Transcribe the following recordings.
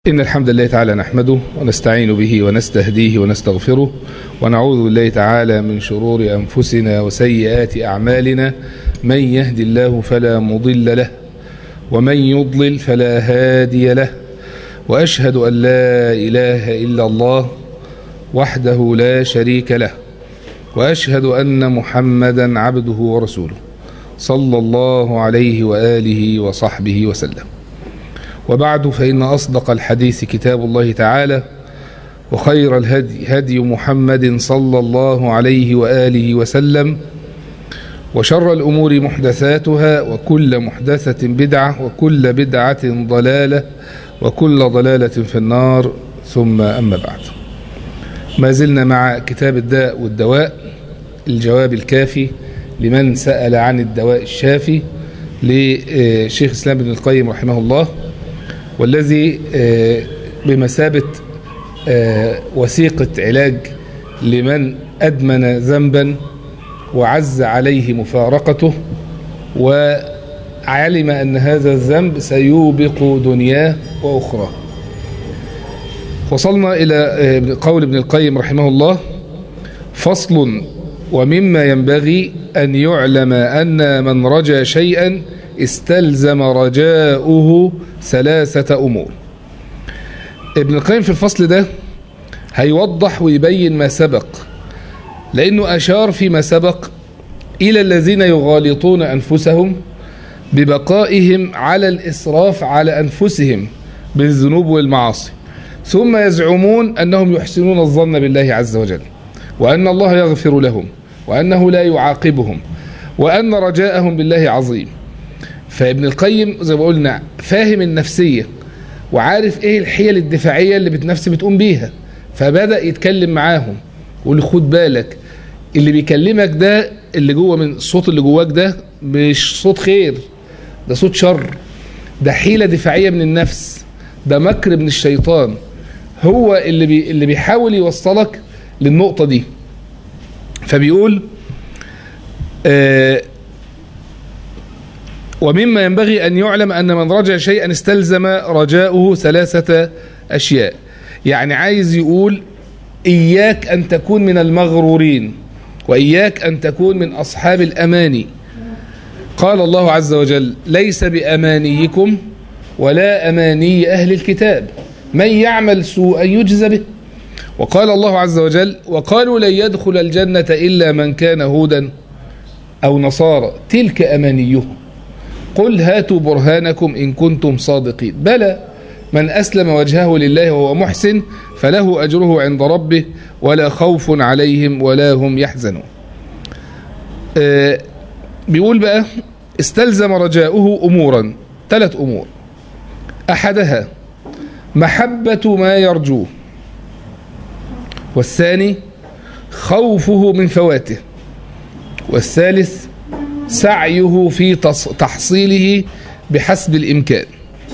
إن الحمد لله تعالى نحمده ونستعين به ونستهديه ونستغفره ونعوذ بالله تعالى من شرور أنفسنا وسيئات أعمالنا من يهد الله فلا مضل له ومن يضلل فلا هادي له وأشهد أن لا إله إلا الله وحده لا شريك له وأشهد أن محمدا عبده ورسوله صلى الله عليه وآله وصحبه وسلم وبعد فإن أصدق الحديث كتاب الله تعالى وخير الهدي هدي محمد صلى الله عليه وآله وسلم وشر الأمور محدثاتها وكل محدثة بدعة وكل بدعة ضلالة وكل ضلالة في النار ثم أما بعد ما زلنا مع كتاب الداء والدواء الجواب الكافي لمن سأل عن الدواء الشافي لشيخ الإسلام بن القيم رحمه الله والذي بمثابة وثيقة علاج لمن أدمن ذنبا وعز عليه مفارقته وعلم أن هذا الذنب سيوبق دنياه وأخرى وصلنا إلى قول ابن القيم رحمه الله فصل ومما ينبغي أن يعلم أن من رجى شيئا استلزم رجاؤه ثلاثة أمور ابن القيم في الفصل ده هيوضح ويبين ما سبق لأنه أشار فيما سبق إلى الذين يغالطون أنفسهم ببقائهم على الإسراف على أنفسهم بالذنوب والمعاصي ثم يزعمون أنهم يحسنون الظن بالله عز وجل وأن الله يغفر لهم وأنه لا يعاقبهم وأن رجاءهم بالله عظيم فابن القيم زي ما قلنا فاهم النفسية وعارف ايه الحيل الدفاعية اللي بتنفس بتقوم بيها فبدأ يتكلم معاهم يقول خد بالك اللي بيكلمك ده اللي جوه من الصوت اللي جواك ده مش صوت خير ده صوت شر ده حيلة دفاعية من النفس ده مكر من الشيطان هو اللي بي اللي بيحاول يوصلك للنقطة دي فبيقول آه ومما ينبغي أن يعلم أن من رجع شيئا استلزم رجاؤه ثلاثة أشياء يعني عايز يقول إياك أن تكون من المغرورين وإياك أن تكون من أصحاب الأماني قال الله عز وجل ليس بأمانيكم ولا أماني أهل الكتاب من يعمل سوءا يجزى به وقال الله عز وجل وقالوا لن يدخل الجنة إلا من كان هودا أو نصارى تلك أمانيهم قل هاتوا برهانكم إن كنتم صادقين بلى من أسلم وجهه لله وهو محسن فله أجره عند ربه ولا خوف عليهم ولا هم يحزنون آه بيقول بقى استلزم رجاؤه أمورا ثلاث أمور أحدها محبة ما يرجوه والثاني خوفه من فواته والثالث سعيه في تحصيله بحسب الإمكان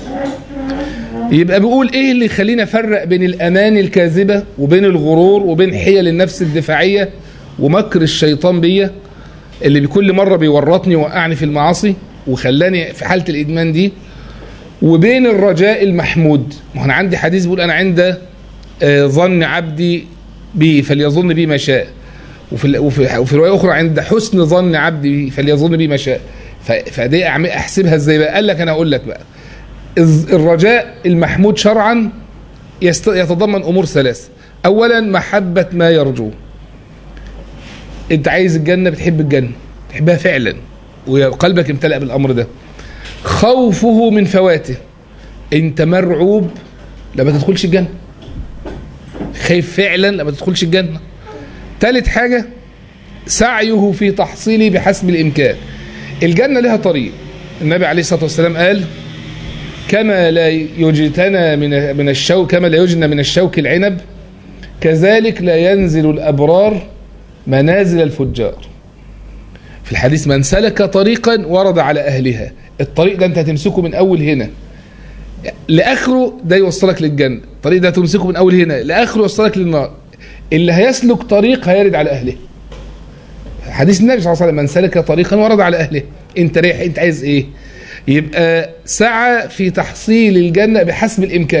يبقى بيقول ايه اللي يخلينا نفرق بين الامان الكاذبة وبين الغرور وبين حيل النفس الدفاعية ومكر الشيطان بيا اللي بكل مرة بيورطني ووقعني في المعاصي وخلاني في حالة الإدمان دي وبين الرجاء المحمود ما انا عندي حديث بيقول انا عند ظن عبدي بي فليظن بي ما شاء وفي وفي, وفي روايه اخرى عند حسن ظن عبدي فليظن بي ما شاء فدي احسبها ازاي بقى قال لك انا اقول لك بقى الرجاء المحمود شرعا يتضمن امور ثلاثه اولا محبه ما يرجوه انت عايز الجنه بتحب الجنه تحبها فعلا وقلبك امتلأ بالامر ده خوفه من فواته انت مرعوب لما تدخلش الجنه خايف فعلا لما تدخلش الجنه ثالث حاجة سعيه في تحصيله بحسب الإمكان الجنة لها طريق النبي عليه الصلاة والسلام قال كما لا يجتنى من من الشوك كما لا يجنى من الشوك العنب كذلك لا ينزل الأبرار منازل الفجار في الحديث من سلك طريقا ورد على أهلها الطريق ده أنت هتمسكه من أول هنا لآخره ده يوصلك للجنة الطريق ده هتمسكه من أول هنا لآخره يوصلك للنار اللي هيسلك طريق هيرد على أهله حديث النبي صلى الله عليه وسلم من سلك طريقا ورد على أهله انت ريح انت عايز ايه يبقى سعى في تحصيل الجنة بحسب الإمكان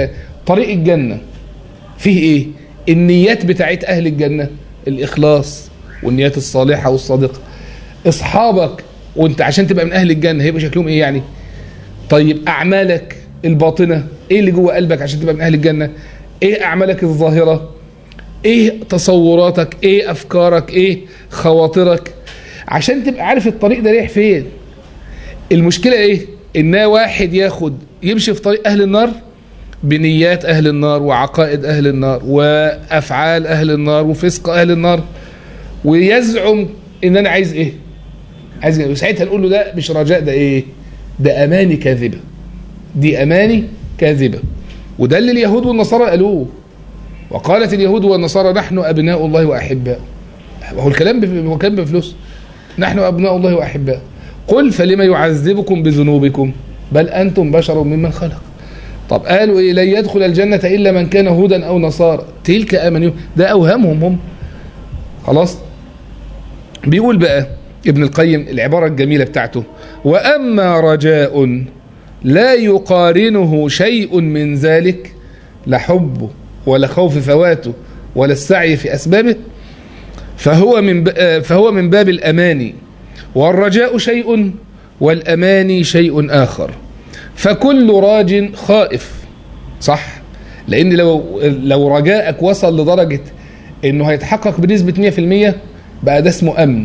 طريق الجنة فيه ايه النيات بتاعت اهل الجنة الاخلاص والنيات الصالحة والصادقة اصحابك وانت عشان تبقى من اهل الجنة هيبقى شكلهم ايه يعني طيب اعمالك الباطنة ايه اللي جوه قلبك عشان تبقى من اهل الجنة ايه اعمالك الظاهرة ايه تصوراتك ايه افكارك ايه خواطرك عشان تبقى عارف الطريق ده رايح فين المشكلة ايه ان واحد ياخد يمشي في طريق اهل النار بنيات اهل النار وعقائد اهل النار وافعال اهل النار وفسق اهل النار ويزعم ان انا عايز ايه عايز ايه وساعتها نقول له ده مش رجاء ده ايه ده اماني كاذبه دي اماني كاذبه وده اللي اليهود والنصارى قالوه وقالت اليهود والنصارى نحن ابناء الله واحباؤه هو الكلام بف- هو الكلام بفلوس نحن ابناء الله واحباؤه قل فلما يعذبكم بذنوبكم بل انتم بشر ممن خلق طب قالوا ايه لن يدخل الجنه الا من كان هودا او نصارى تلك امانيهم ده اوهامهم هم خلاص بيقول بقى ابن القيم العباره الجميله بتاعته واما رجاء لا يقارنه شيء من ذلك لا حبه ولا خوف فواته ولا السعي في اسبابه فهو من ب- فهو من باب الاماني والرجاء شيء والاماني شيء اخر فكل راج خائف صح لان لو لو رجائك وصل لدرجه انه هيتحقق بنسبه 100% بقى ده اسمه امن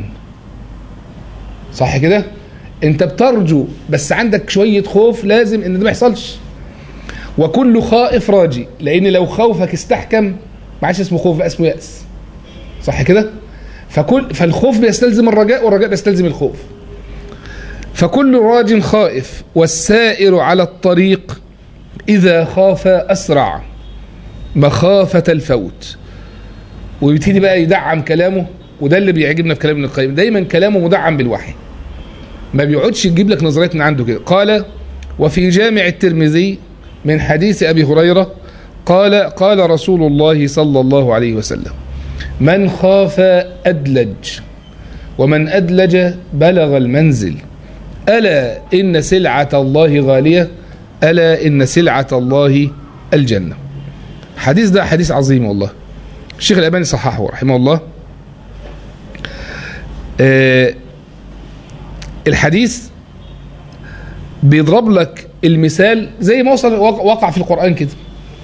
صح كده انت بترجو بس عندك شويه خوف لازم ان ده ما يحصلش وكل خائف راجي لان لو خوفك استحكم ما عادش اسمه خوف بقى اسمه ياس صح كده فكل فالخوف بيستلزم الرجاء والرجاء بيستلزم الخوف فكل راج خائف والسائر على الطريق إذا خاف أسرع مخافة الفوت ويبتدي بقى يدعم كلامه وده اللي بيعجبنا في كلام ابن القيم دايما كلامه مدعم بالوحي ما بيقعدش يجيب لك نظريات من عنده كده قال وفي جامع الترمذي من حديث أبي هريرة قال قال رسول الله صلى الله عليه وسلم من خاف أدلج ومن أدلج بلغ المنزل ألا إن سلعة الله غالية ألا إن سلعة الله الجنة حديث ده حديث عظيم والله الشيخ الألباني صححه رحمه الله آه الحديث بيضرب لك المثال زي ما وصل وقع في القرآن كده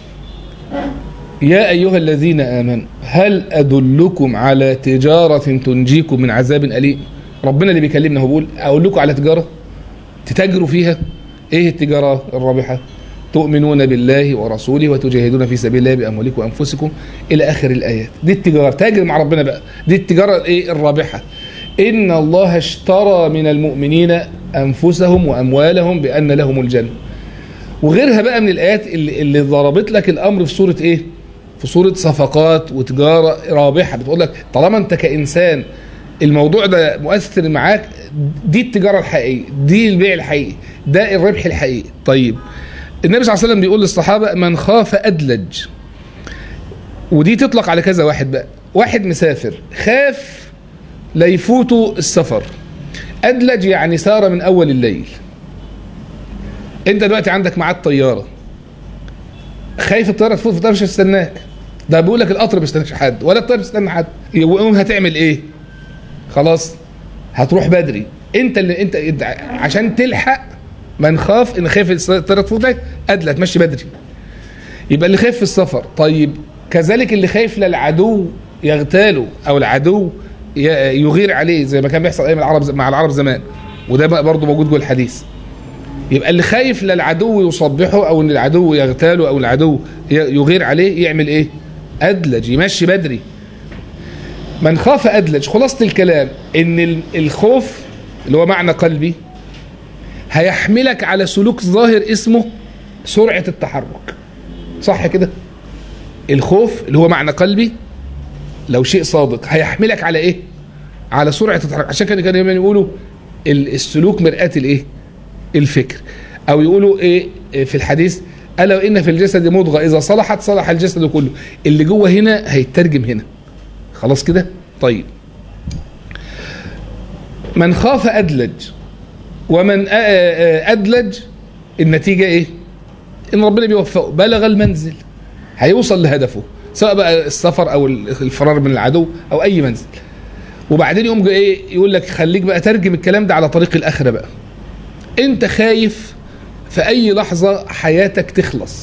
يا أيها الذين آمنوا هل أدلكم على تجارة تنجيكم من عذاب أليم ربنا اللي بيكلمنا هو بيقول أقول لكم على تجارة تتاجروا فيها إيه التجارة الرابحة تؤمنون بالله ورسوله وتجاهدون في سبيل الله بأموالكم وأنفسكم إلى آخر الآيات دي التجارة تاجر مع ربنا بقى دي التجارة إيه الرابحة إن الله اشترى من المؤمنين أنفسهم وأموالهم بأن لهم الجنة وغيرها بقى من الآيات اللي, اللي ضربت لك الأمر في سورة إيه في صورة صفقات وتجارة رابحة بتقول لك طالما أنت كإنسان الموضوع ده مؤثر معاك دي التجارة الحقيقية دي البيع الحقيقي ده الربح الحقيقي طيب النبي صلى الله عليه وسلم بيقول للصحابة من خاف أدلج ودي تطلق على كذا واحد بقى واحد مسافر خاف لا يفوته السفر أدلج يعني سار من أول الليل أنت دلوقتي عندك ميعاد طيارة خايف الطيارة تفوت في الطيارة مش هتستناك ده بيقول لك القطر ما بيستناش حد ولا الطيارة بتستنى حد يقوم هتعمل ايه خلاص هتروح بدري انت اللي انت, انت عشان تلحق من خاف ان خايف الطيارة تفوتك ادلى تمشي بدري يبقى اللي خايف في السفر طيب كذلك اللي خايف للعدو يغتاله او العدو يغير عليه زي ما كان بيحصل ايام العرب مع العرب زمان وده بقى برضه موجود جوه الحديث يبقى اللي خايف للعدو يصبحه او ان العدو يغتاله او العدو يغير عليه يعمل ايه ادلج يمشي بدري من خاف ادلج خلاصه الكلام ان الخوف اللي هو معنى قلبي هيحملك على سلوك ظاهر اسمه سرعه التحرك صح كده الخوف اللي هو معنى قلبي لو شيء صادق هيحملك على ايه على سرعه التحرك عشان كده كانوا يقولوا السلوك مرآة الايه الفكر او يقولوا ايه في الحديث الا وان في الجسد مضغه اذا صلحت صلح الجسد كله اللي جوه هنا هيترجم هنا خلاص كده طيب من خاف ادلج ومن ادلج النتيجه ايه ان ربنا بيوفقه بلغ المنزل هيوصل لهدفه سواء بقى السفر او الفرار من العدو او اي منزل وبعدين يقوم جاي ايه يقول لك خليك بقى ترجم الكلام ده على طريق الاخره بقى انت خايف في اي لحظه حياتك تخلص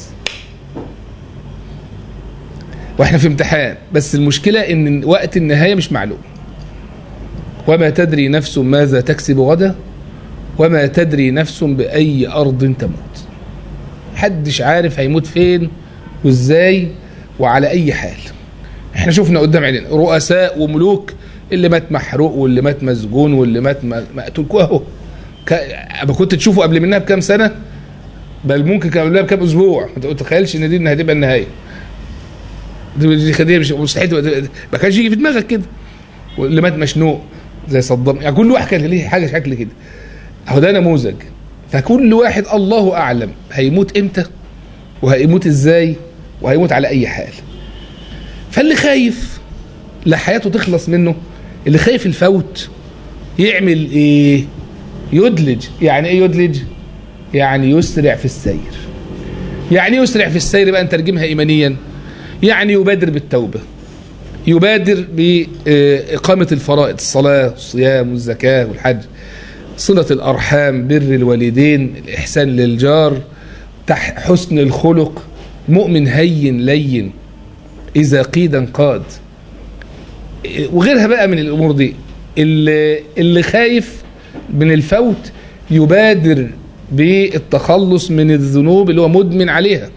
واحنا في امتحان بس المشكله ان وقت النهايه مش معلوم وما تدري نفس ماذا تكسب غدا وما تدري نفس باي ارض تموت محدش عارف هيموت فين وازاي وعلى اي حال احنا شفنا قدام عينينا رؤساء وملوك اللي مات محروق واللي مات مسجون واللي مات م- مقتول اهو ك- ما كنت تشوفه قبل منها بكام سنه بل ممكن كان قبلها بكام اسبوع ما تتخيلش ان دي انها هتبقى النهايه دي دي خديه مش مستحيل تبقى- ما كانش يجي في دماغك كده واللي مات مشنوق زي صدام يعني كل واحد كان ليه حاجه شكل كده اهو ده نموذج فكل واحد الله اعلم هيموت امتى وهيموت ازاي وهيموت على اي حال فاللي خايف لا حياته تخلص منه اللي خايف الفوت يعمل ايه يدلج يعني ايه يدلج يعني يسرع في السير يعني يسرع في السير بقى نترجمها ايمانيا يعني يبادر بالتوبه يبادر بإقامة الفرائض الصلاة والصيام والزكاة والحج صلة الأرحام بر الوالدين الإحسان للجار تح حسن الخلق مؤمن هين لين إذا قيدا قاد وغيرها بقى من الأمور دي اللي, اللي خايف من الفوت يبادر بالتخلص من الذنوب اللي هو مدمن عليها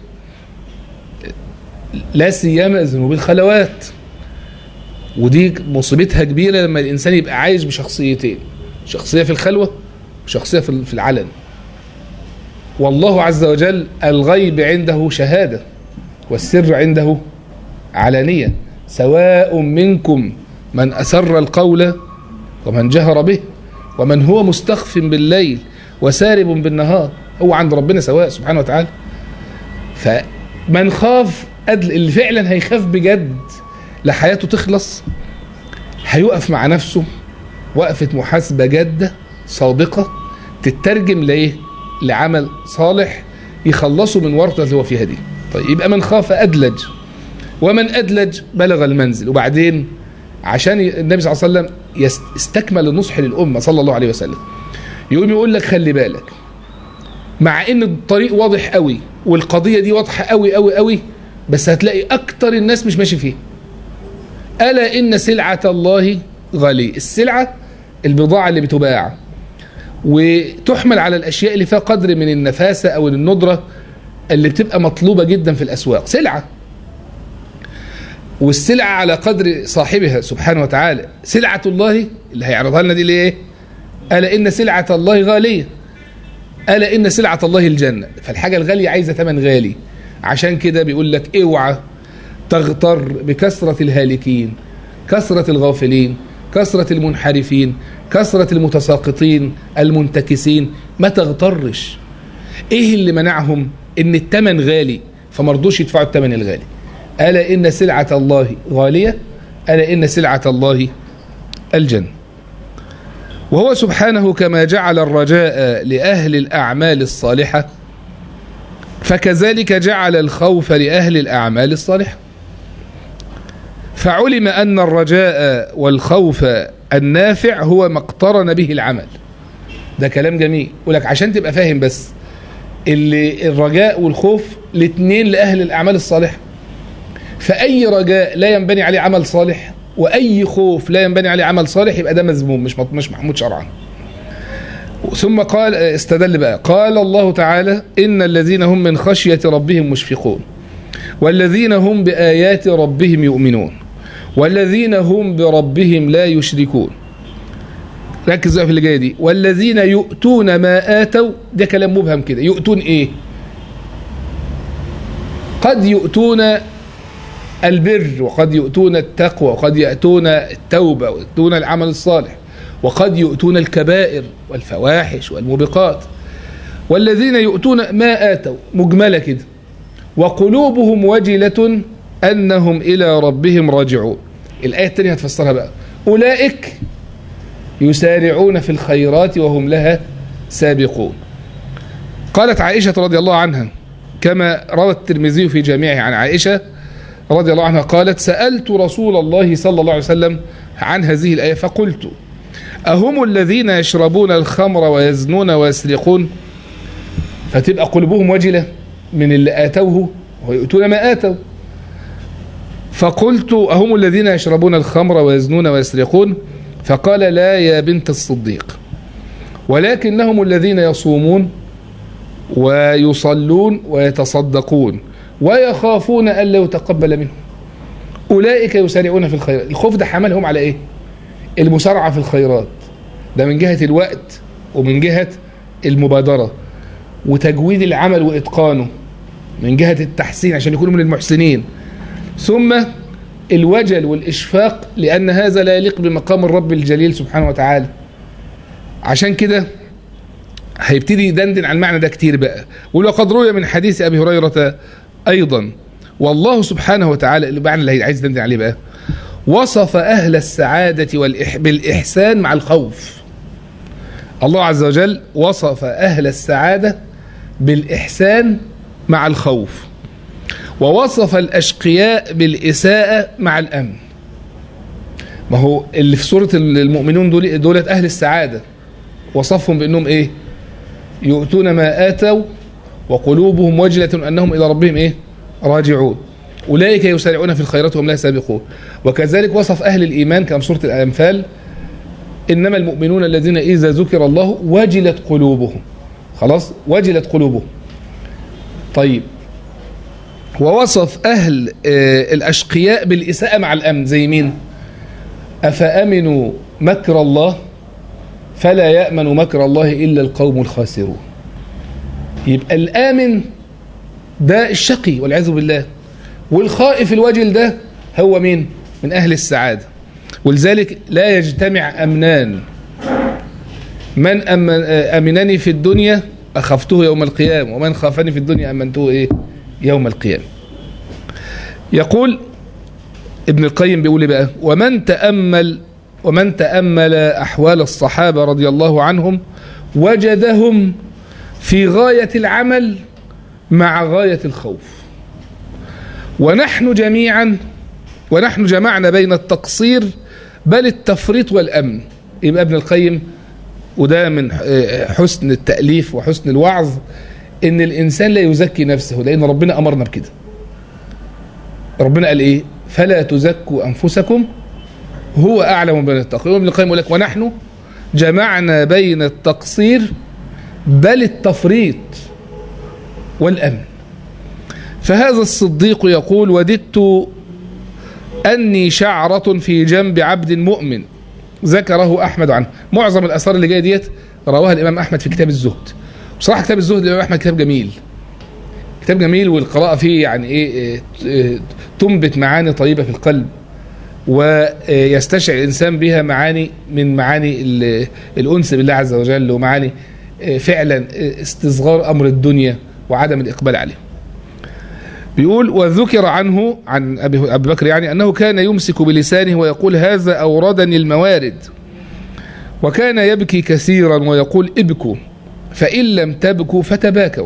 لا سيما ذنوب الخلوات ودي مصيبتها كبيرة لما الإنسان يبقى عايش بشخصيتين شخصية في الخلوة وشخصية في في العلن والله عز وجل الغيب عنده شهادة والسر عنده علانية سواء منكم من أسر القول ومن جهر به ومن هو مستخف بالليل وسارب بالنهار هو عند ربنا سواء سبحانه وتعالى فمن خاف أدل اللي فعلا هيخاف بجد لحياته تخلص هيقف مع نفسه وقفة محاسبة جادة صادقة تترجم لإيه؟ لعمل صالح يخلصه من ورطة اللي هو فيها دي طيب يبقى من خاف أدلج ومن أدلج بلغ المنزل وبعدين عشان النبي صلى الله عليه وسلم يستكمل النصح للأمة صلى الله عليه وسلم يقوم يقول لك خلي بالك مع ان الطريق واضح قوي والقضية دي واضحة قوي قوي قوي بس هتلاقي اكتر الناس مش ماشي فيه ألا إن سلعة الله غالية السلعة البضاعة اللي بتباع وتحمل على الأشياء اللي فيها قدر من النفاسة أو الندرة اللي بتبقى مطلوبة جدا في الأسواق سلعة والسلعة على قدر صاحبها سبحانه وتعالى سلعة الله اللي هيعرضها لنا دي ليه ألا إن سلعة الله غالية ألا إن سلعة الله الجنة فالحاجة الغالية عايزة ثمن غالي عشان كده بيقول لك اوعى تغتر بكثرة الهالكين كثرة الغافلين كثرة المنحرفين كثرة المتساقطين المنتكسين ما تغترش ايه اللي منعهم ان التمن غالي فمرضوش يدفعوا التمن الغالي ألا إن سلعة الله غالية ألا إن سلعة الله الجنة وهو سبحانه كما جعل الرجاء لأهل الأعمال الصالحة فكذلك جعل الخوف لأهل الأعمال الصالحة فعلم أن الرجاء والخوف النافع هو ما اقترن به العمل ده كلام جميل ولك عشان تبقى فاهم بس اللي الرجاء والخوف الاثنين لأهل الأعمال الصالحة فأي رجاء لا ينبني عليه عمل صالح وأي خوف لا ينبني عليه عمل صالح يبقى ده مذموم مش مش محمود شرعا ثم قال استدل بقى قال الله تعالى إن الذين هم من خشية ربهم مشفقون والذين هم بآيات ربهم يؤمنون والذين هم بربهم لا يشركون ركز بقى في اللي جايه دي والذين يؤتون ما آتوا ده كلام مبهم كده يؤتون ايه قد يؤتون البر وقد يؤتون التقوى وقد يأتون التوبة ويؤتون العمل الصالح وقد يؤتون الكبائر والفواحش والموبقات والذين يؤتون ما آتوا مجملة كده وقلوبهم وجلة أنهم إلى ربهم راجعون الآية الثانية هتفسرها بقى أولئك يسارعون في الخيرات وهم لها سابقون قالت عائشة رضي الله عنها كما روى الترمذي في جامعه عن عائشة رضي الله عنها قالت سألت رسول الله صلى الله عليه وسلم عن هذه الآية فقلت أهم الذين يشربون الخمر ويزنون ويسرقون فتبقى قلوبهم وجلة من اللي آتوه ويؤتون ما آتوا فقلت أهم الذين يشربون الخمر ويزنون ويسرقون فقال لا يا بنت الصديق ولكنهم الذين يصومون ويصلون ويتصدقون ويخافون ألا يتقبل منهم أولئك يسارعون في الخيرات الخوف ده حملهم على إيه المسارعة في الخيرات ده من جهة الوقت ومن جهة المبادرة وتجويد العمل وإتقانه من جهة التحسين عشان يكونوا من المحسنين ثم الوجل والإشفاق لأن هذا لا يليق بمقام الرب الجليل سبحانه وتعالى عشان كده هيبتدي يدندن على المعنى ده كتير بقى ولقد روي من حديث أبي هريرة أيضا والله سبحانه وتعالى المعنى اللي عايز يدندن عليه بقى وصف أهل السعادة والإح... بالإحسان مع الخوف الله عز وجل وصف أهل السعادة بالإحسان مع الخوف ووصف الأشقياء بالإساءة مع الأمن ما هو اللي في سورة المؤمنون دول دولة أهل السعادة وصفهم بأنهم إيه يؤتون ما آتوا وقلوبهم وجلة أنهم إلى ربهم إيه راجعون أولئك يسارعون في الخيرات وهم لا سابقون وكذلك وصف أهل الإيمان كما سورة الأنفال إنما المؤمنون الذين إذا ذكر الله وجلت قلوبهم خلاص وجلت قلوبهم طيب ووصف أهل الأشقياء بالإساءة مع الأمن زي مين أفأمنوا مكر الله فلا يأمن مكر الله إلا القوم الخاسرون يبقى الآمن ده الشقي والعياذ بالله والخائف الوجل ده هو مين من أهل السعادة ولذلك لا يجتمع أمنان من أمن أمنني في الدنيا أخفته يوم القيامة ومن خافني في الدنيا أمنته إيه يوم القيامة يقول ابن القيم بيقول بقى ومن تأمل ومن تأمل أحوال الصحابة رضي الله عنهم وجدهم في غاية العمل مع غاية الخوف ونحن جميعا ونحن جمعنا بين التقصير بل التفريط والأمن يبقى ابن القيم وده من حسن التأليف وحسن الوعظ ان الانسان لا يزكي نفسه لان ربنا امرنا بكده ربنا قال ايه فلا تزكوا انفسكم هو اعلم بين التقوى ابن القيم يقول لك ونحن جمعنا بين التقصير بل التفريط والامن فهذا الصديق يقول وددت اني شعره في جنب عبد مؤمن ذكره احمد عنه معظم الاثار اللي جايه ديت رواها الامام احمد في كتاب الزهد بصراحه كتاب الزهد للامام احمد كتاب جميل كتاب جميل والقراءه فيه يعني ايه, إيه تنبت معاني طيبه في القلب ويستشعر الانسان بها معاني من معاني الانس بالله عز وجل ومعاني فعلا استصغار امر الدنيا وعدم الاقبال عليه بيقول وذكر عنه عن ابي بكر يعني انه كان يمسك بلسانه ويقول هذا اوردني الموارد وكان يبكي كثيرا ويقول ابكوا فإن لم تبكوا فتباكوا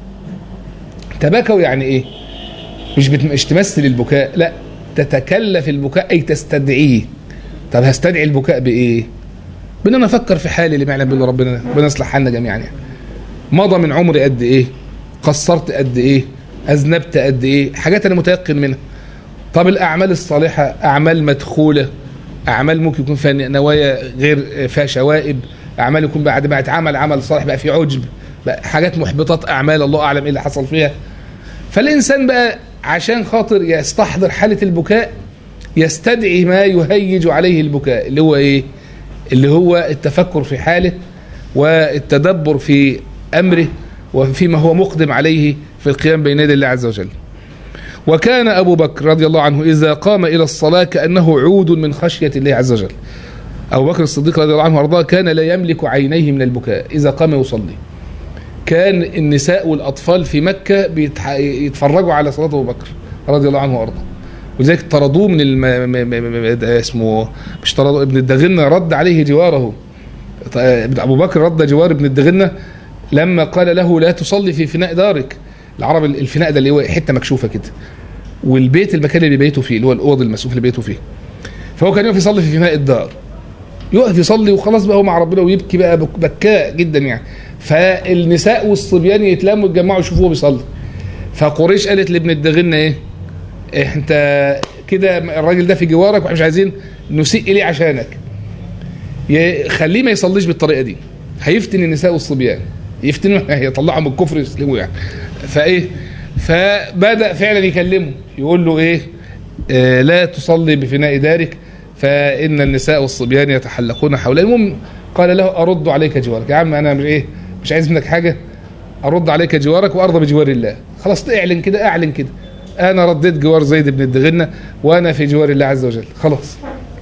تباكوا يعني ايه مش, بت... مش تمثل البكاء لا تتكلف البكاء اي تستدعيه طب هستدعي البكاء بايه بان انا افكر في حالي اللي ما يعلم بالله ربنا ربنا يصلح حالنا جميعا يعني مضى من عمري قد ايه قصرت قد ايه اذنبت قد ايه حاجات انا متيقن منها طب الاعمال الصالحه اعمال مدخوله اعمال ممكن يكون فيها نوايا غير فيها شوائب اعمال يكون بعد ما اتعمل عمل صالح بقى في عجب بقى حاجات محبطات اعمال الله اعلم ايه اللي حصل فيها فالانسان بقى عشان خاطر يستحضر حاله البكاء يستدعي ما يهيج عليه البكاء اللي هو ايه اللي هو التفكر في حاله والتدبر في امره وفيما هو مقدم عليه في القيام بين يدي الله عز وجل وكان أبو بكر رضي الله عنه إذا قام إلى الصلاة كأنه عود من خشية الله عز وجل أبو بكر الصديق رضي الله عنه وأرضاه كان لا يملك عينيه من البكاء إذا قام يصلي كان النساء والأطفال في مكة يتفرجوا على صلاة أبو بكر رضي الله عنه وأرضاه ولذلك طردوه من الم... م... م... م... اسمه مش طردوه ابن الدغنة رد عليه جواره أبو بكر رد جوار ابن الدغنة لما قال له لا تصلي في فناء دارك العرب الفناء ده اللي هو حته مكشوفه كده والبيت المكان اللي بيته فيه اللي هو الاوض المسقوف اللي بيته فيه فهو كان يقف يصلي في فناء الدار يقف يصلي وخلاص بقى هو مع ربنا ويبكي بقى بك- بكاء جدا يعني فالنساء والصبيان يتلموا يتجمعوا يشوفوه بيصلي فقريش قالت لابن الدغنة ايه إيه انت كده الراجل ده في جوارك واحنا مش عايزين نسيء اليه عشانك ي- خليه ما يصليش بالطريقه دي هيفتن النساء والصبيان يفتنوا هيطلعهم من الكفر يسلموا يعني فايه فبدا فعلا يكلمه يقول له ايه آه لا تصلي بفناء دارك فان النساء والصبيان يتحلقون حوله المهم قال له ارد عليك جوارك يا عم انا مش ايه مش عايز منك حاجه ارد عليك جوارك وارضى بجوار الله خلاص اعلن كده اعلن كده انا رديت جوار زيد بن الدغنه وانا في جوار الله عز وجل خلاص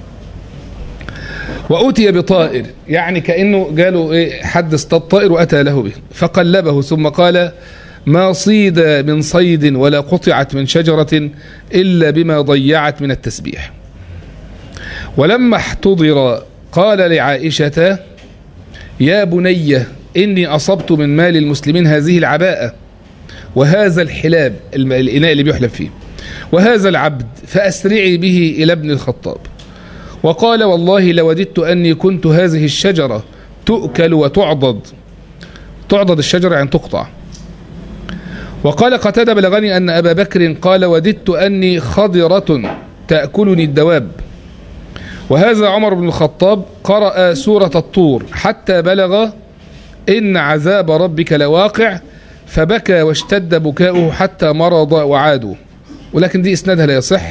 وأتي بطائر يعني كأنه قالوا إيه حد اصطاد طائر وأتى له به فقلبه ثم قال ما صيد من صيد ولا قطعت من شجرة إلا بما ضيعت من التسبيح ولما احتضر قال لعائشة يا بني إني أصبت من مال المسلمين هذه العباءة وهذا الحلاب الم- الإناء اللي بيحلب فيه وهذا العبد فأسرعي به إلى ابن الخطاب وقال والله لوددت أني كنت هذه الشجرة تؤكل وتعضد تعضد الشجرة يعني تقطع وقال قتادة بلغني أن أبا بكر قال وددت أني خضرة تأكلني الدواب وهذا عمر بن الخطاب قرأ سورة الطور حتى بلغ إن عذاب ربك لواقع فبكى واشتد بكاؤه حتى مرض وعادوا ولكن دي إسنادها لا يصح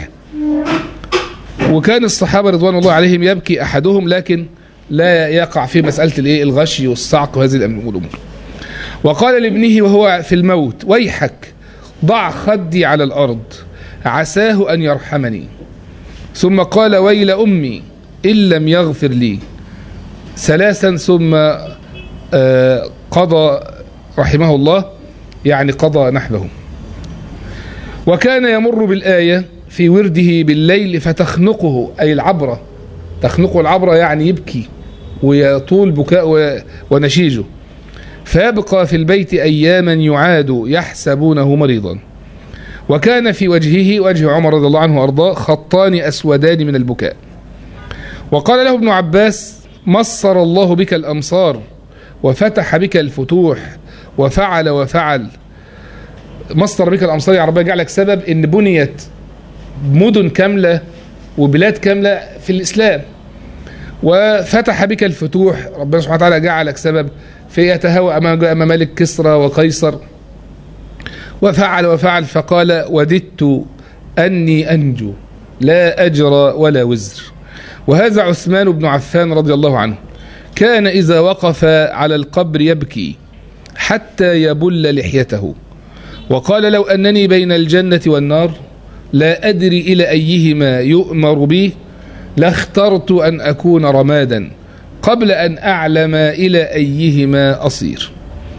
وكان الصحابة رضوان الله عليهم يبكي أحدهم لكن لا يقع في مسألة الإيه الغشي والصعق وهذه الأمور وقال لابنه وهو في الموت ويحك ضع خدي على الأرض عساه أن يرحمني ثم قال ويل أمي إن لم يغفر لي ثلاثا ثم آه، قضى رحمه الله يعني قضى نحبه وكان يمر بالآية في ورده بالليل فتخنقه أي العبرة تخنقه العبرة يعني يبكي ويطول بكاء ونشيجه فيبقى في البيت أياما يعاد يحسبونه مريضا وكان في وجهه وجه عمر رضي الله عنه وأرضاه خطان أسودان من البكاء وقال له ابن عباس مصر الله بك الأمصار وفتح بك الفتوح وفعل وفعل مصر بك الأمصار يا رب جعلك سبب إن بنيت مدن كاملة وبلاد كاملة في الإسلام وفتح بك الفتوح ربنا سبحانه وتعالى جعلك سبب في يتهوى أمام ملك كسرى وقيصر وفعل وفعل فقال وددت أني أنجو لا أجر ولا وزر وهذا عثمان بن عفان رضي الله عنه كان إذا وقف على القبر يبكي حتى يبل لحيته وقال لو أنني بين الجنة والنار لا أدري إلى أيهما يؤمر بي لاخترت أن أكون رمادا قبل أن أعلم إلى أيهما أصير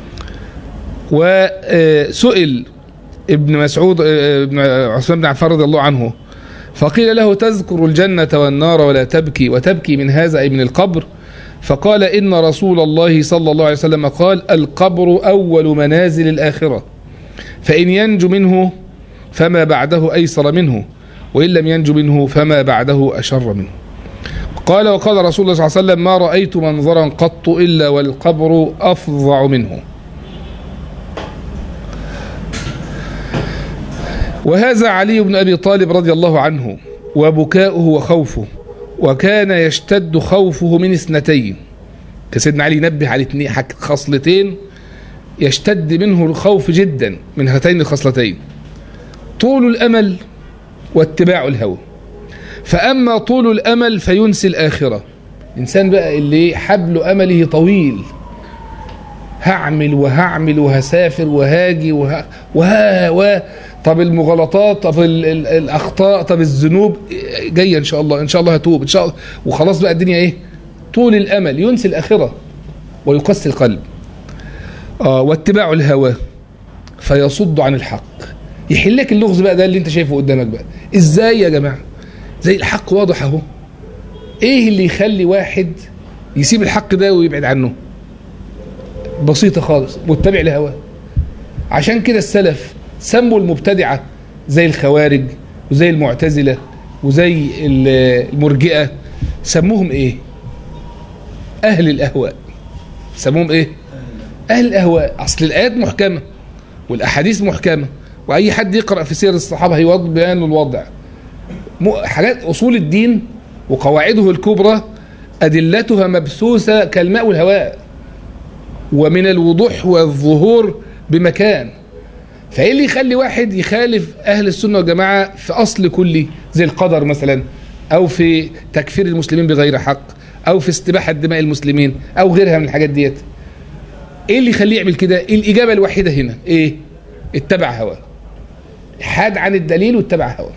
وسئل ابن مسعود ابن عثمان بن عفان رضي الله عنه فقيل له تذكر الجنة والنار ولا تبكي وتبكي من هذا أي من القبر فقال إن رسول الله صلى الله عليه وسلم قال القبر أول منازل الآخرة فإن ينجو منه فما بعده أيسر منه وإن لم ينجو منه فما بعده أشر منه قال وقال رسول الله صلى الله عليه وسلم ما رأيت منظرا قط إلا والقبر أفظع منه وهذا علي بن أبي طالب رضي الله عنه وبكاؤه وخوفه وكان يشتد خوفه من اثنتين كسيدنا علي نبه على اثنين خصلتين يشتد منه الخوف جدا من هاتين الخصلتين طول الأمل واتباع الهوى فأما طول الأمل فينسي الآخرة إنسان بقى اللي حبل أمله طويل هعمل وهعمل وهسافر وهاجي وها وها و طب المغالطات طب ال ال الأخطاء طب الذنوب جاية إن شاء الله إن شاء الله هتوب إن شاء الله وخلاص بقى الدنيا إيه طول الأمل ينسي الآخرة ويقسي القلب آه واتباع الهوى فيصد عن الحق يحلك اللغز بقى ده اللي انت شايفه قدامك بقى ازاي يا جماعه زي الحق واضح اهو ايه اللي يخلي واحد يسيب الحق ده ويبعد عنه بسيطة خالص متبع لهواه عشان كده السلف سموا المبتدعة زي الخوارج وزي المعتزلة وزي ال- المرجئة سموهم ايه اهل الاهواء سموهم ايه اهل الاهواء اصل الايات محكمة والاحاديث محكمة واي حد يقرأ في سير الصحابة هيوضح بيان الوضع م- حاجات اصول الدين وقواعده الكبرى ادلتها مبثوثة كالماء والهواء ومن الوضوح والظهور بمكان فايه اللي يخلي واحد يخالف اهل السنه والجماعه في اصل كلي زي القدر مثلا او في تكفير المسلمين بغير حق او في استباحه دماء المسلمين او غيرها من الحاجات ديت ايه اللي يخليه يعمل كده الاجابه الوحيده هنا ايه اتبع هواه حاد عن الدليل واتبع هواه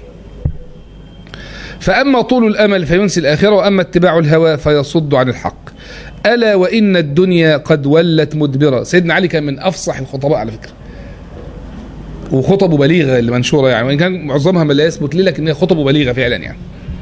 فاما طول الامل فينسي الاخره واما اتباع الهوى فيصد عن الحق الا وان الدنيا قد ولت مدبره سيدنا علي كان من افصح الخطباء على فكره وخطبه بليغه اللي منشوره يعني وان كان معظمها ما لا يثبت لك ان هي خطبه بليغه فعلا يعني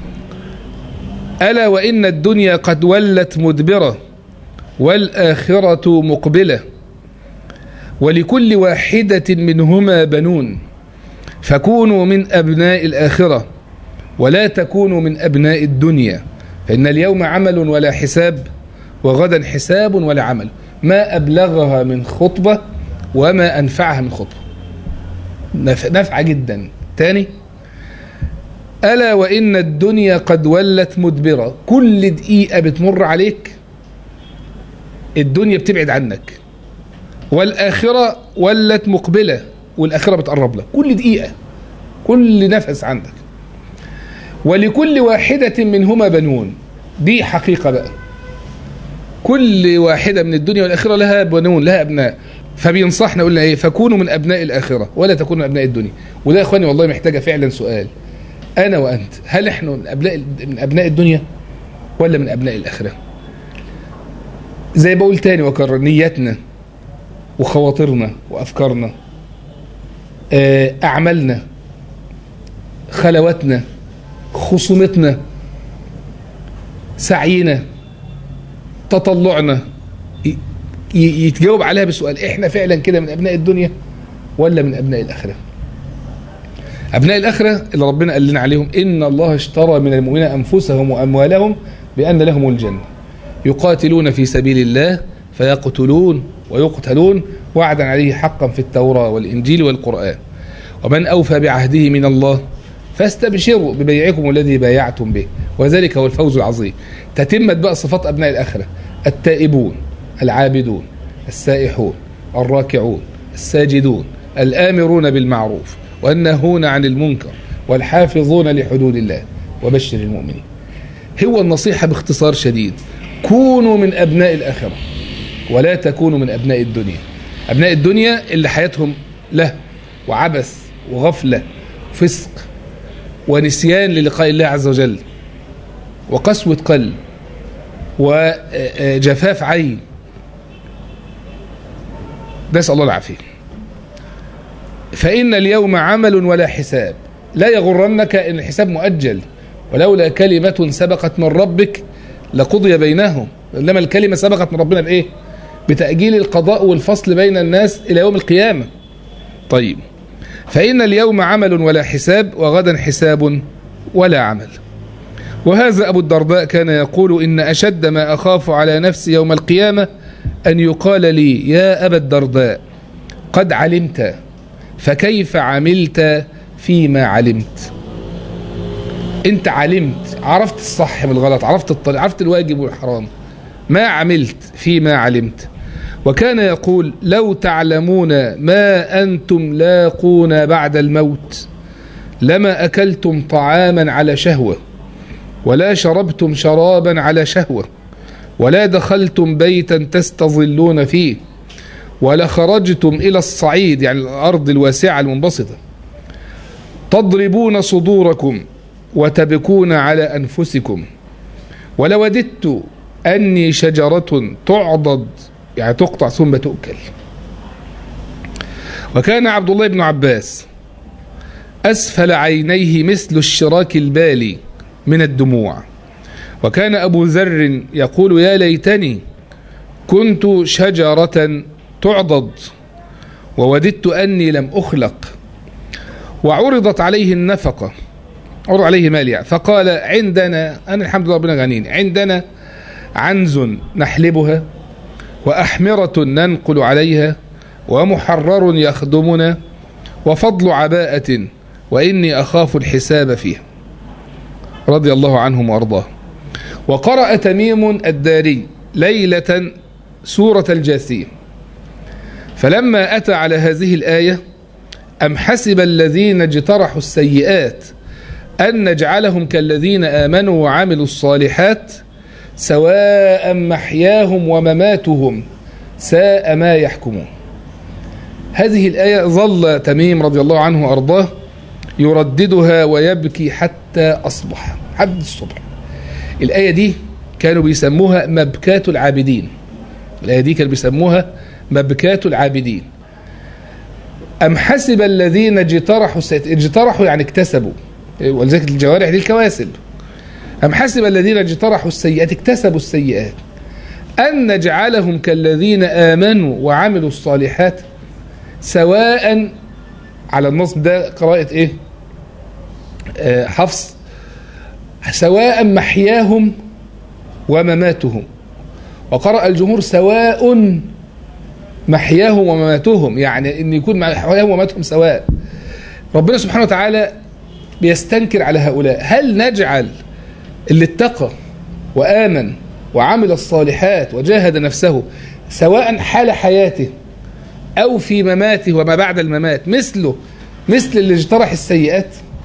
الا وان الدنيا قد ولت مدبره والاخره مقبله ولكل واحده منهما بنون فكونوا من ابناء الاخره ولا تكونوا من ابناء الدنيا فان اليوم عمل ولا حساب وغدا حساب ولا عمل ما ابلغها من خطبه وما انفعها من خطبه نف- نافعة جدا تاني ألا وإن الدنيا قد ولت مدبرة كل دقيقة بتمر عليك الدنيا بتبعد عنك والآخرة ولت مقبلة والآخرة بتقرب لك كل دقيقة كل نفس عندك ولكل واحدة منهما بنون دي حقيقة بقى كل واحدة من الدنيا والآخرة لها بنون لها أبناء فبينصحنا قلنا ايه فكونوا من ابناء الاخره ولا تكونوا من ابناء الدنيا وده يا اخواني والله محتاجه فعلا سؤال انا وانت هل احنا من ابناء من ابناء الدنيا ولا من ابناء الاخره زي بقول تاني وكرر نيتنا وخواطرنا وافكارنا آه، اعمالنا خلواتنا خصومتنا سعينا تطلعنا ي- ي- يتجاوب عليها بسؤال احنا فعلا كده من ابناء الدنيا ولا من ابناء الاخره ابناء الاخره اللي ربنا قال لنا عليهم ان الله اشترى من المؤمنين انفسهم واموالهم بان لهم الجنه يقاتلون في سبيل الله فيقتلون ويقتلون وعدا عليه حقا في التوراه والانجيل والقران ومن اوفى بعهده من الله فاستبشروا ببيعكم الذي بايعتم به وذلك هو الفوز العظيم تتمت بقى صفات ابناء الاخره التائبون العابدون السائحون الراكعون الساجدون الآمرون بالمعروف والناهون عن المنكر والحافظون لحدود الله وبشر المؤمنين هو النصيحة باختصار شديد كونوا من أبناء الآخرة ولا تكونوا من أبناء الدنيا أبناء الدنيا اللي حياتهم له وعبث وغفلة فسق ونسيان للقاء الله عز وجل وقسوة قلب وجفاف عين نسأل الله العافية فإن اليوم عمل ولا حساب لا يغرنك إن الحساب مؤجل ولولا كلمة سبقت من ربك لقضي بينهم إنما الكلمة سبقت من ربنا بإيه بتأجيل القضاء والفصل بين الناس إلى يوم القيامة طيب فإن اليوم عمل ولا حساب وغدا حساب ولا عمل وهذا أبو الدرداء كان يقول إن أشد ما أخاف على نفسي يوم القيامة أن يقال لي يا أبا الدرداء قد علمت فكيف عملت فيما علمت انت علمت عرفت الصح من الغلط عرفت الطريق عرفت الواجب والحرام ما عملت فيما علمت وكان يقول لو تعلمون ما أنتم لاقون بعد الموت لما أكلتم طعاما على شهوة ولا شربتم شرابا على شهوة ولا دخلتم بيتا تستظلون فيه ولا خرجتم إلى الصعيد يعني الأرض الواسعة المنبسطة تضربون صدوركم وتبكون على أنفسكم ولوددت أني شجرة تعضد يعني تقطع ثم تؤكل وكان عبد الله بن عباس أسفل عينيه مثل الشراك البالي من الدموع وكان أبو ذر يقول يا ليتني كنت شجرة تعضد ووددت أني لم أخلق وعرضت عليه النفقة عرض عليه مال يعني فقال عندنا أنا الحمد لله ربنا غنيني عندنا عنز نحلبها وأحمرة ننقل عليها ومحرر يخدمنا وفضل عباءة وإني أخاف الحساب فيها رضي الله عنهم وأرضاه وقرأ تميم الداري ليلة سورة الجاثية فلما أتى على هذه الآية أم حسب الذين اجترحوا السيئات أن نجعلهم كالذين آمنوا وعملوا الصالحات سواء محياهم ومماتهم ساء ما يحكمون هذه الآية ظل تميم رضي الله عنه وأرضاه يرددها ويبكي حتى أصبح حد الصبح الآية دي كانوا بيسموها مبكات العابدين الآية دي كانوا بيسموها مبكات العابدين أم حسب الذين اجترحوا السيئات اجترحوا يعني اكتسبوا ولذلك الجوارح دي الكواسب أم حسب الذين اجترحوا السيئات اكتسبوا السيئات أن نجعلهم كالذين آمنوا وعملوا الصالحات سواء على النصب ده قراءة ايه آه حفص سواء محياهم ومماتهم وقرأ الجمهور سواء محياهم ومماتهم يعني ان يكون محياهم ومماتهم سواء ربنا سبحانه وتعالى بيستنكر على هؤلاء هل نجعل اللي اتقى وآمن وعمل الصالحات وجاهد نفسه سواء حال حياته أو في مماته وما بعد الممات مثله مثل اللي اجترح السيئات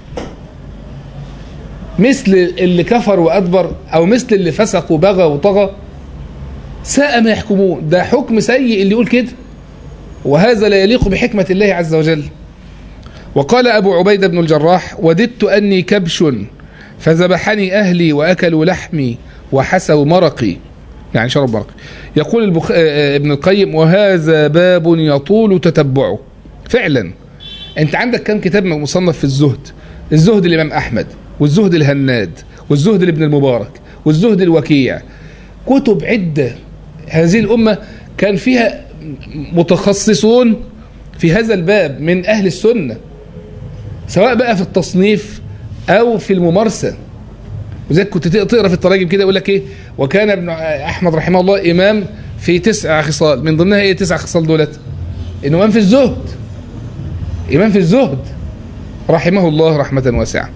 مثل اللي كفر وأدبر أو مثل اللي فسق وبغى وطغى ساء ما يحكمون ده حكم سيء اللي يقول كده وهذا لا يليق بحكمة الله عز وجل وقال أبو عبيدة بن الجراح وددت أني كبش فذبحني أهلي وأكلوا لحمي وحسوا مرقي يعني شرب مرقي يقول البخ... ابن القيم وهذا باب يطول تتبعه فعلا انت عندك كم كتاب مصنف في الزهد الزهد الإمام أحمد والزهد الهناد والزهد لابن المبارك والزهد الوكيع كتب عدة هذه الأمة كان فيها متخصصون في هذا الباب من أهل السنة سواء بقى في التصنيف أو في الممارسة وزيك كنت تقرا في التراجم كده يقول لك ايه وكان ابن احمد رحمه الله امام في تسع خصال من ضمنها ايه تسع خصال دولت انه امام في الزهد امام في الزهد رحمه الله رحمه واسعه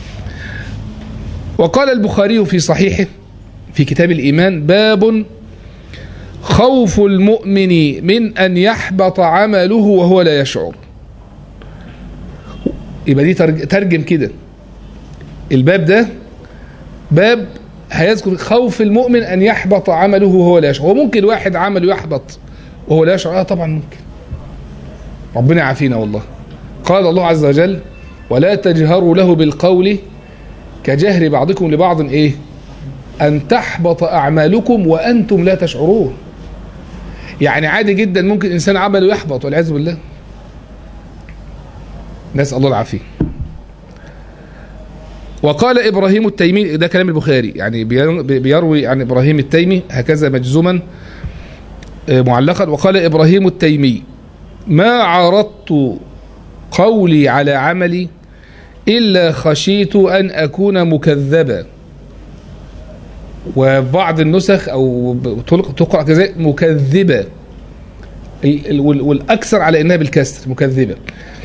وقال البخاري في صحيحه في كتاب الايمان باب خوف المؤمن من ان يحبط عمله وهو لا يشعر يبقى دي ترجم كده الباب ده باب هيذكر خوف المؤمن ان يحبط عمله وهو لا يشعر وممكن واحد عمله يحبط وهو لا يشعر اه طبعا ممكن ربنا يعافينا والله قال الله عز وجل ولا تجهروا له بالقول كجهر بعضكم لبعض ايه ان تحبط اعمالكم وانتم لا تشعرون يعني عادي جدا ممكن انسان عمله يحبط والعياذ بالله نسال الله العافيه وقال ابراهيم التيمي ده كلام البخاري يعني بيروي عن ابراهيم التيمي هكذا مجزوما معلقا وقال ابراهيم التيمي ما عرضت قولي على عملي الا خشيت ان اكون مكذبا وبعض النسخ او تقرا كذا مكذبه والاكثر على انها بالكسر مكذبه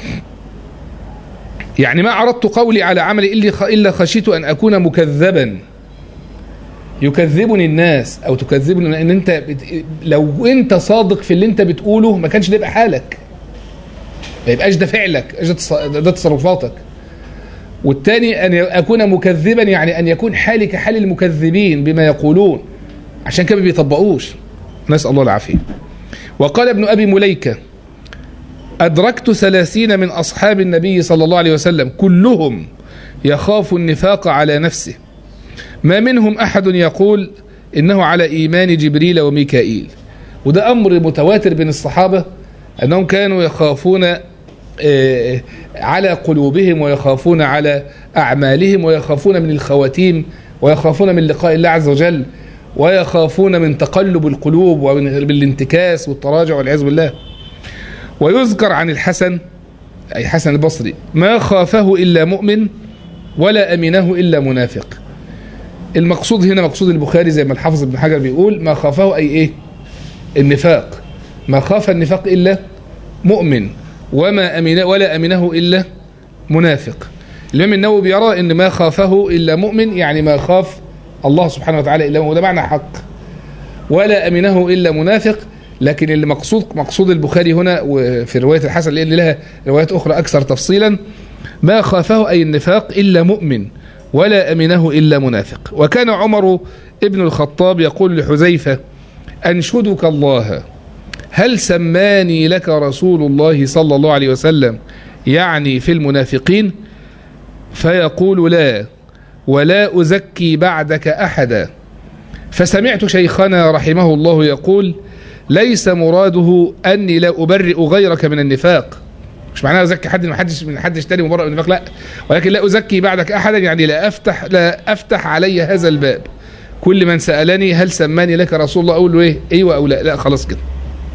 يعني ما عرضت قولي على عملي إلا خشيت أن أكون مكذبا يكذبني الناس أو تكذبني أن أنت بت... لو أنت صادق في اللي أنت بتقوله ما كانش ده يبقى حالك ما يبقاش ده فعلك ده تصرفاتك والتاني أن أكون مكذبا يعني أن يكون حالي كحال المكذبين بما يقولون عشان كده ما بيطبقوش نسأل الله العافية وقال ابن أبي مليكة أدركت ثلاثين من أصحاب النبي صلى الله عليه وسلم كلهم يخاف النفاق على نفسه ما منهم أحد يقول إنه على إيمان جبريل وميكائيل وده أمر متواتر بين الصحابة أنهم كانوا يخافون على قلوبهم ويخافون على أعمالهم ويخافون من الخواتيم ويخافون من لقاء الله عز وجل ويخافون من تقلب القلوب ومن الانتكاس والتراجع والعياذ بالله ويذكر عن الحسن أي حسن البصري ما خافه إلا مؤمن ولا أمنه إلا منافق المقصود هنا مقصود البخاري زي ما الحافظ ابن حجر بيقول ما خافه أي إيه النفاق ما خاف النفاق إلا مؤمن وما أمن ولا أمنه إلا منافق الإمام النووي بيرى أن ما خافه إلا مؤمن يعني ما خاف الله سبحانه وتعالى إلا وده معنى حق ولا أمنه إلا منافق لكن اللي مقصود مقصود البخاري هنا وفي رواية الحسن لأن لها روايات أخرى أكثر تفصيلا ما خافه أي النفاق إلا مؤمن ولا أمنه إلا منافق وكان عمر ابن الخطاب يقول لحذيفة أنشدك الله هل سماني لك رسول الله صلى الله عليه وسلم يعني في المنافقين فيقول لا ولا أزكي بعدك أحدا فسمعت شيخنا رحمه الله يقول ليس مراده أني لا أبرئ غيرك من النفاق مش معناها أزكي حد من حدش من حدش تاني مبرئ من النفاق لا ولكن لا أزكي بعدك أحدا يعني لا أفتح لا أفتح علي هذا الباب كل من سألني هل سماني لك رسول الله أقول له إيه أيوة أو لا لا خلاص كده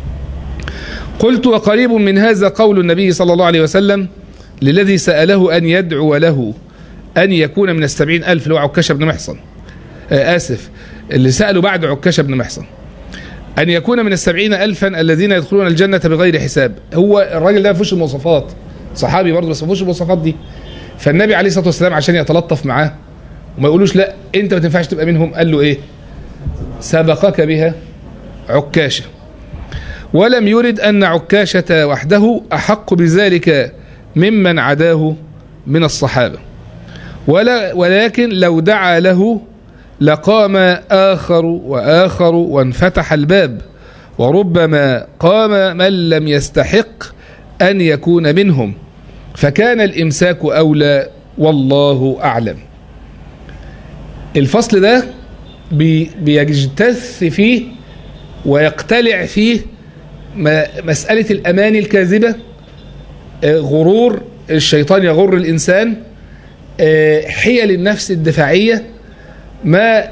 قلت وقريب من هذا قول النبي صلى الله عليه وسلم للذي سأله أن يدعو له أن يكون من السبعين ألف اللي هو عكاشة بن محصن آه آسف اللي سألوا بعد عكاشة بن محصن أن يكون من السبعين ألفا الذين يدخلون الجنة بغير حساب هو الراجل ده ما فيهوش المواصفات صحابي برضه بس ما فيهوش المواصفات دي فالنبي عليه الصلاة والسلام عشان يتلطف معاه وما يقولوش لا أنت ما تنفعش تبقى منهم قال له إيه سبقك بها عكاشة ولم يرد أن عكاشة وحده أحق بذلك ممن عداه من الصحابة ولا ولكن لو دعا له لقام آخر وآخر وانفتح الباب وربما قام من لم يستحق أن يكون منهم فكان الإمساك أولى والله أعلم الفصل ده بي بيجتث فيه ويقتلع فيه مسألة الأمان الكاذبة غرور الشيطان يغر الإنسان حيل النفس الدفاعية ما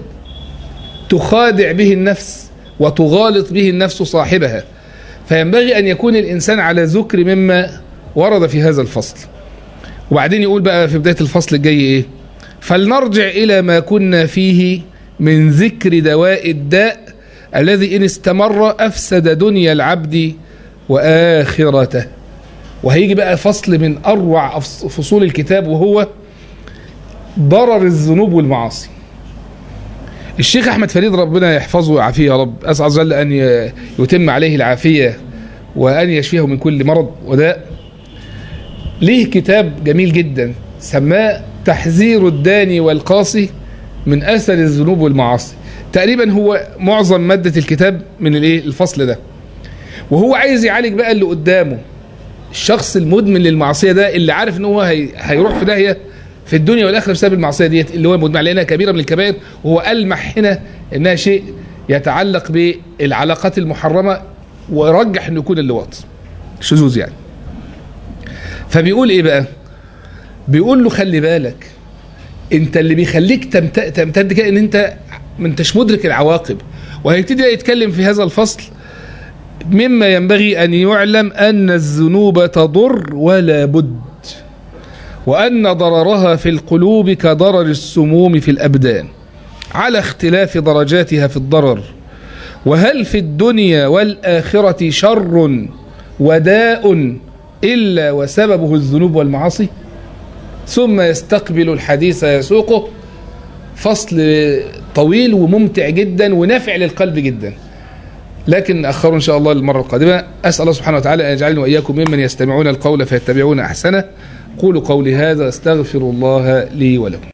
تخادع به النفس وتغالط به النفس صاحبها فينبغي أن يكون الإنسان على ذكر مما ورد في هذا الفصل وبعدين يقول بقى في بداية الفصل الجاي إيه فلنرجع إلى ما كنا فيه من ذكر دواء الداء الذي إن استمر أفسد دنيا العبد وآخرته وهيجي بقى فصل من أروع فصول الكتاب وهو ضرر الذنوب والمعاصي الشيخ أحمد فريد ربنا يحفظه ويعافيه يا رب أسأل عز وجل أن يتم عليه العافية وأن يشفيه من كل مرض وداء ليه كتاب جميل جدا سماه تحذير الداني والقاصي من أثر الذنوب والمعاصي تقريبا هو معظم مادة الكتاب من الايه الفصل ده وهو عايز يعالج بقى اللي قدامه الشخص المدمن للمعصية ده اللي عارف ان هو هي... هيروح في داهية في الدنيا والاخره بسبب المعصية ديت اللي هو مدمن لانها كبيرة من الكبائر وهو ألمح هنا انها شيء يتعلق بالعلاقات المحرمة ورجح انه يكون اللواط شذوذ يعني فبيقول ايه بقى بيقول له خلي بالك انت اللي بيخليك تمتد كده ان انت ما انتش مدرك العواقب وهيبتدي يتكلم في هذا الفصل مما ينبغي أن يعلم أن الذنوب تضر ولا بد وأن ضررها في القلوب كضرر السموم في الأبدان على اختلاف درجاتها في الضرر وهل في الدنيا والآخرة شر وداء إلا وسببه الذنوب والمعاصي ثم يستقبل الحديث يسوقه فصل طويل وممتع جدا ونافع للقلب جدا لكن أخروا إن شاء الله للمرة القادمة أسأل الله سبحانه وتعالى أن يجعلني وإياكم ممن يستمعون القول فيتبعون أحسنه قولوا قولي هذا استغفر الله لي ولكم